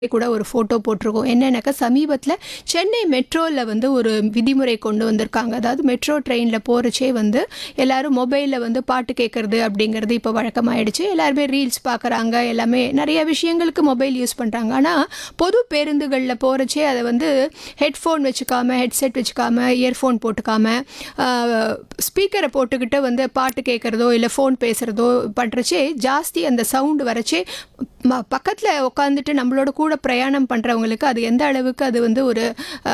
கூட ஒரு ஃபோட்டோ போட்டிருக்கோம் என்னன்னாக்கா சமீபத்தில் சென்னை மெட்ரோவில் வந்து ஒரு விதிமுறை கொண்டு வந்திருக்காங்க அதாவது மெட்ரோ ட்ரெயினில் போகிறச்சே வந்து எல்லாரும் மொபைலில் வந்து பாட்டு கேட்குறது அப்படிங்கிறது இப்போ வழக்கமாயிடுச்சு எல்லாருமே ரீல்ஸ் பார்க்குறாங்க எல்லாமே நிறைய விஷயங்களுக்கு மொபைல் யூஸ் பண்ணுறாங்க ஆனால் பொது பேருந்துகளில் போகிறச்சே அதை வந்து ஹெட்ஃபோன் வச்சுக்காம ஹெட்செட் வச்சுக்காம இயர்ஃபோன் போட்டுக்காம ஸ்பீக்கரை போட்டுக்கிட்டு வந்து பாட்டு கேட்குறதோ இல்லை ஃபோன் பேசுகிறதோ பண்ணுறச்சே ஜாஸ்தி அந்த சவுண்டு வரச்சே பக்கத்தில் உட்காந்துட்டு நம்மளோட கூட பிரயாணம் பண்ணுறவங்களுக்கு அது எந்த அளவுக்கு அது வந்து ஒரு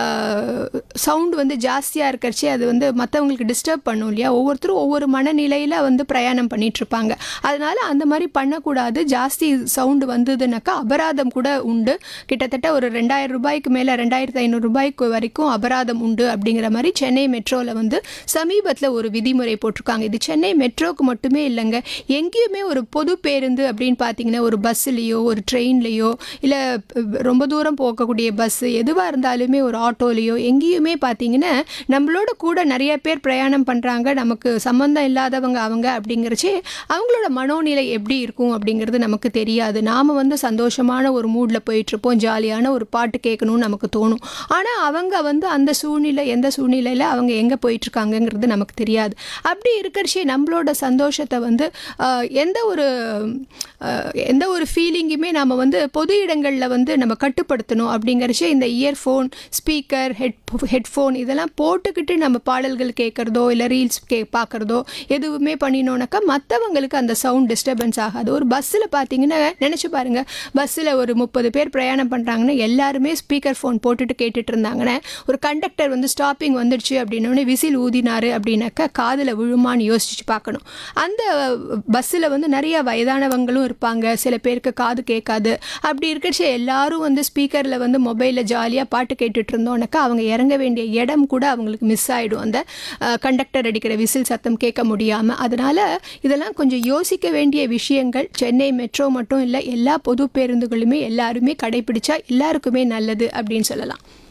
சவுண்டு வந்து ஜாஸ்தியாக இருக்கிறச்சே அது வந்து மற்றவங்களுக்கு டிஸ்டர்ப் பண்ணும் இல்லையா ஒவ்வொருத்தரும் ஒவ்வொரு மனநிலையில் வந்து பிரயாணம் பண்ணிட்டு இருப்பாங்க அதனால அந்த மாதிரி பண்ணக்கூடாது ஜாஸ்தி சவுண்டு வந்ததுனாக்கா அபராதம் கூட உண்டு கிட்டத்தட்ட ஒரு ரெண்டாயிரம் ரூபாய்க்கு மேலே ரெண்டாயிரத்து ஐநூறு ரூபாய்க்கு வரைக்கும் அபராதம் உண்டு அப்படிங்கிற மாதிரி சென்னை மெட்ரோவில் வந்து சமீபத்தில் ஒரு விதிமுறை போட்டிருக்காங்க இது சென்னை மெட்ரோக்கு மட்டுமே இல்லைங்க எங்கேயுமே ஒரு பொது பேருந்து அப்படின்னு பார்த்தீங்கன்னா ஒரு பஸ்ஸுலேயோ ஒரு ட்ரெயின்லேயோ இல்லை ரொம்ப தூரம் போகக்கூடிய பஸ்ஸு எதுவாக இருந்தாலுமே ஒரு ஆட்டோலேயோ எங்கேயுமே பார்த்தீங்கன்னா நம்மளோட கூட நிறைய பேர் பிரயாணம் பண்ணுறாங்க நமக்கு சம்மந்தம் இல்லாதவங்க அவங்க அப்படிங்கிறச்சே அவங்களோட மனோநிலை எப்படி இருக்கும் அப்படிங்கிறது நமக்கு தெரியாது நாம் வந்து சந்தோஷமான ஒரு மூடில் போயிட்டுருப்போம் ஜாலியான ஒரு பாட்டு கேட்கணும்னு நமக்கு தோணும் ஆனால் அவங்க வந்து அந்த சூழ்நிலை எந்த சூழ்நிலையில் அவங்க எங்கே போயிட்டுருக்காங்கங்கிறது நமக்கு தெரியாது அப்படி இருக்கிறச்சே நம்மளோட சந்தோஷத்தை வந்து ஆஹ், எந்த ஒரு ஆஹ், எந்த ஒரு ஃபீலிங்குமே நம்ம வந்து பொது இடங்களில் வந்து நம்ம கட்டுப்படுத்தணும் அப்படிங்கிறச்சே இந்த இயர்ஃபோன் ஸ்பீக்கர் ஹெட் ஹெட்ஃபோன் இதெல்லாம் போட்டுக்கிட்டு நம்ம பாடல்கள் கேட்குறதோ இல்லை ரீல்ஸ் கே பார்க்குறதோ எதுவுமே பண்ணினோனாக்கா மற்றவங்களுக்கு அந்த சவுண்ட் டிஸ்டர்பன்ஸ் ஆகாது ஒரு பஸ்ஸில் பார்த்தீங்கன்னா நினச்சி பாருங்கள் பஸ்ஸில் ஒரு முப்பது பேர் பிரயாணம் பண்ணுறாங்கன்னா எல்லாருமே ஸ்பீக்கர் ஃபோன் போட்டுட்டு கேட்டுட்டு இருந்தாங்கன்னா ஒரு கண்டக்டர் வந்து ஸ்டாப்பிங் வந்துடுச்சு அப்படின்னோடனே விசில் ஊதினாரு அப்படின்னாக்கா காதில் விழுமான்னு யோசிச்சு பார்க்கணும் அந்த பஸ்ஸில் வந்து நிறைய வயதானவங்களும் இருப்பாங்க சில பேருக்கு காது கேட்காது அப்படி இருக்கிறச்ச எல்லாரும் வந்து ஸ்பீக்கரில் வந்து மொபைலில் ஜாலியாக பாட்டு கேட்டுட்டு இருந்தோன்னாக்கா அவங்க இறங்க வேண்டிய இடம் கூட அவங்களுக்கு மிஸ் ஆகிடும் அந்த கண்டக்டர் அடிக்கிற விசில் சத்தம் கேட்க முடியாமல் அதனால் இதெல்லாம் கொஞ்சம் யோசிக்க வேண்டிய விஷயங்கள் சென்னை மெட்ரோ மட்டும் இல்லை எல்லா பொது பேருந்துகளுமே எல்லாருமே கடைபிடிச்சா எல்லாருக்குமே நல்லது அப்படின்னு சொல்லலாம்